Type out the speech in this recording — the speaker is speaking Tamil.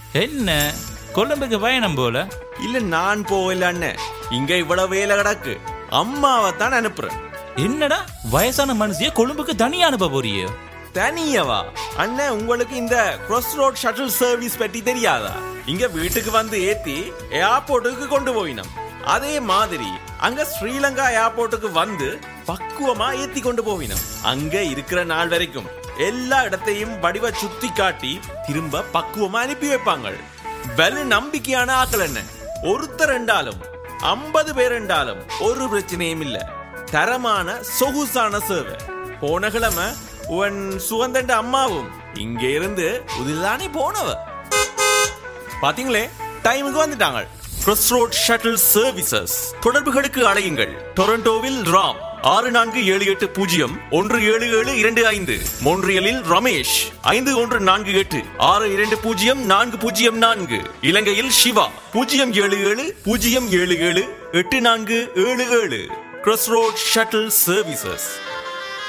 என்ன கொழும்புக்கு பயணம் போல இல்ல நான் போகல அண்ணன் இங்க இவ்வளவு வேலை கிடக்கு அம்மாவை தான் அனுப்புறேன் என்னடா வயசான மனுஷிய கொழும்புக்கு தனியா அனுப்ப போறியே தனியவா அண்ணன் உங்களுக்கு இந்த cross ரோட் ஷட்டில் சர்வீஸ் பற்றி தெரியாதா இங்க வீட்டுக்கு வந்து ஏத்தி ஏர்போர்ட்டுக்கு கொண்டு போயினோம் அதே மாதிரி அங்க ஸ்ரீலங்கா ஏர்போர்ட்டுக்கு வந்து பக்குவமா ஏத்தி கொண்டு போவினோம் அங்க இருக்கிற நாள் வரைக்கும் எல்லா இடத்தையும் வடிவ சுத்தி காட்டி திரும்ப பக்குவமா அனுப்பி வைப்பாங்க வெறு நம்பிக்கையான ஆக்கள் என்ன ஒருத்தர் ரெண்டாலும் ஐம்பது பேர் ரெண்டாலும் ஒரு பிரச்சனையும் இல்ல தரமான சொகுசான சேவை போன கிழமை உன் சுகந்தண்ட அம்மாவும் இங்க இருந்து உதில்தானே போனவ பாத்தீங்களே டைமுக்கு வந்துட்டாங்க cross ரோட் ஷட்டில் சர்வீசஸ் தொடர்புகளுக்கு அழையுங்கள் டொரண்டோவில் ராம் ஆறு நான்கு ஏழு எட்டு பூஜ்ஜியம் ஒன்று ஏழு ஏழு இரண்டு ஐந்து மோன்றியலில் ரமேஷ் ஐந்து ஒன்று நான்கு எட்டு ஆறு இரண்டு பூஜ்ஜியம் நான்கு பூஜ்ஜியம் நான்கு இலங்கையில் சிவா பூஜ்ஜியம் ஏழு ஏழு பூஜ்ஜியம் ஏழு ஏழு எட்டு நான்கு ஏழு ஏழு cross ரோட் ஷட்டில் சர்வீசஸ்